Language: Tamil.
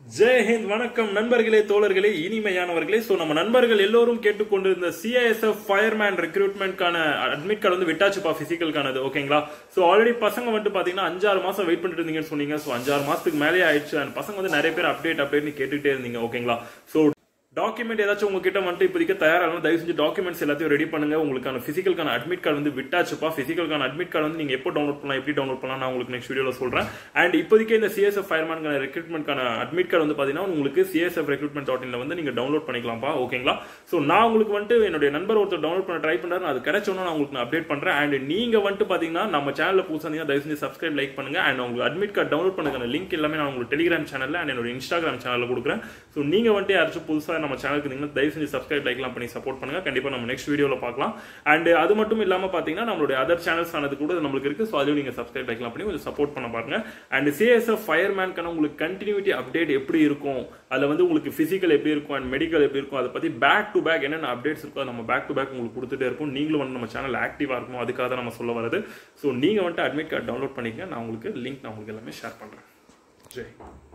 ஜெய் ஹிந்த் வணக்கம் நண்பர்களே தோழர்களே இனிமையானவர்களே சோ நம்ம நண்பர்கள் எல்லோரும் கேட்டுக்கொண்டிருந்த சிஐஎஸ்எஃப் ஃபயர்மேன் ரெக்ரூட்மெண்ட்கான அட்மிட் கார்டு வந்து விட்டாச்சுப்பா பிசிக்கலுக்கானது ஓகேங்களா சோ ஆல்ரெடி பசங்க வந்து பாத்தீங்கன்னா அஞ்சாறு மாசம் வெயிட் பண்ணிட்டு இருந்தீங்கன்னு சொன்னீங்க சோ அஞ்சாறு மாசத்துக்கு மேலே ஆயிடுச்சு and பசங்க வந்து நிறைய பேர் அப்டேட் அப்டேட்னு கேட்டுக்கிட்டே இருந்தீங்க ஓகேங்களா சோ டாக்குமெண்ட் ஏதாச்சும் உங்ககிட்ட வந்துட்டு இப்போதைக்கு தயாராக தயவு செஞ்சு டாக்குமெண்ட்ஸ் எல்லாத்தையும் ரெடி பண்ணுங்க உங்களுக்கான பிசிக்கலுக்கான அட்மிட் கார்டு வந்து விட்டாச்சுப்பா பிசிக்கலுக்கான அட்மிட் கார்டு வந்து நீங்க எப்போ டவுன்லோட் பண்ணலாம் எப்படி டவுன்லோட் பண்ணலாம் நான் உங்களுக்கு நெக்ஸ்ட் வீடியோல சொல்றேன் அண்ட் இப்போதைக்கு இந்த சிஎஸ்எஃப் ஃபயர்மேன்கான ரெக்ரூட்மெண்ட்கான அட்மிட் கார்டு வந்து பாத்தீங்கன்னா உங்களுக்கு சிஎஸ்எஃப் ரெக்ரூட்மெண்ட் டாட் இன்ல வந்து நீங்க டவுன்லோட் பண்ணிக்கலாம்ப்பா ஓகேங்களா ஸோ நான் உங்களுக்கு வந்துட்டு என்னுடைய நண்பர் ஒருத்தர் டவுன்லோட் பண்ண ட்ரை பண்றாரு அது கிடைச்சோன்னா நான் உங்களுக்கு அப்டேட் பண்றேன் அண்ட் நீங்க வந்துட்டு பாத்தீங்கன்னா நம்ம சேனல்ல புதுசாக இருந்தீங்கன்னா தயவு செஞ்சு சப்ஸ்கிரைப் லைக் பண்ணுங்க அண்ட் உங்களுக்கு அட்மிட் கார்டு டவுன்லோட் பண்ணுற லிங்க் எல்லாமே நான் உங்களுக்கு டெலிகிராம் சேனல்ல அண்ட் என்னோட இன்ஸ்டாகிராம் சேனல்ல கொடுக்குறேன் ஸோ நீங்க வந்துட்டு யாராச்சும் புதுசாக நம்ம சேனலுக்கு இருந்தீங்கன்னா தயவு செஞ்சு சப்ஸ்கிரைப் லைக்லாம் பண்ணி சப்போர்ட் பண்ணுங்க கண்டிப்பா நம்ம நெக்ஸ்ட் வீடியோல பார்க்கலாம் அண்ட் அது மட்டும் இல்லாம பாத்தீங்கன்னா நம்மளுடைய அதர் சேனல்ஸ் ஆனது கூட நம்மளுக்கு இருக்கு ஸோ அதுவும் நீங்க சப்ஸ்கிரைப் லைக்லாம் பண்ணி கொஞ்சம் சப்போர்ட் பண்ண பாருங்க அண்ட் சிஎஸ்எஃப் ஃபயர்மேன்க்கான உங்களுக்கு கண்டினியூட்டி அப்டேட் எப்படி இருக்கும் அதுல வந்து உங்களுக்கு பிசிக்கல் எப்படி இருக்கும் அண்ட் மெடிக்கல் எப்படி இருக்கும் அதை பத்தி பேக் டு பேக் என்னென்ன அப்டேட்ஸ் இருக்கோ அதை நம்ம பேக் டு பேக் உங்களுக்கு கொடுத்துட்டே இருக்கும் நீங்களும் வந்து நம்ம சேனல் ஆக்டிவா இருக்கணும் அதுக்காக தான் நம்ம சொல்ல வரது ஸோ நீங்க வந்துட்டு அட்மிட் கார்டு டவுன்லோட் பண்ணிக்கங்க நான் உங்களுக்கு லிங்க் நான் உங்களுக்கு எல்லாமே ஷேர் பண்றேன் ஜெய்